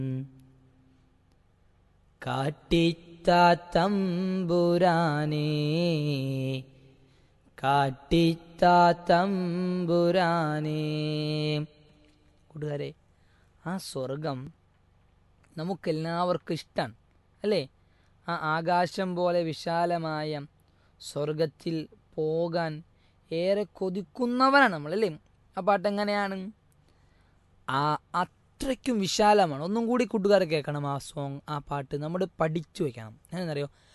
കാട്ടിത്താത്തമ്പുരാനേ കാട്ടിത്താത്തമ്പുരാനേ കൂട്ടുകാരെ ആ സ്വർഗം നമുക്കെല്ലാവർക്കും ഇഷ്ടമാണ് അല്ലേ ആ ആകാശം പോലെ വിശാലമായ സ്വർഗത്തിൽ പോകാൻ ഏറെ കൊതിക്കുന്നവരാണ് നമ്മൾ അല്ലേ ആ പാട്ട് എങ്ങനെയാണ് ആ അത്രയ്ക്കും വിശാലമാണ് ഒന്നും കൂടി കൂട്ടുകാരെ കേൾക്കണം ആ സോങ് ആ പാട്ട് നമ്മൾ പഠിച്ചു വെക്കണം എന്നറിയോ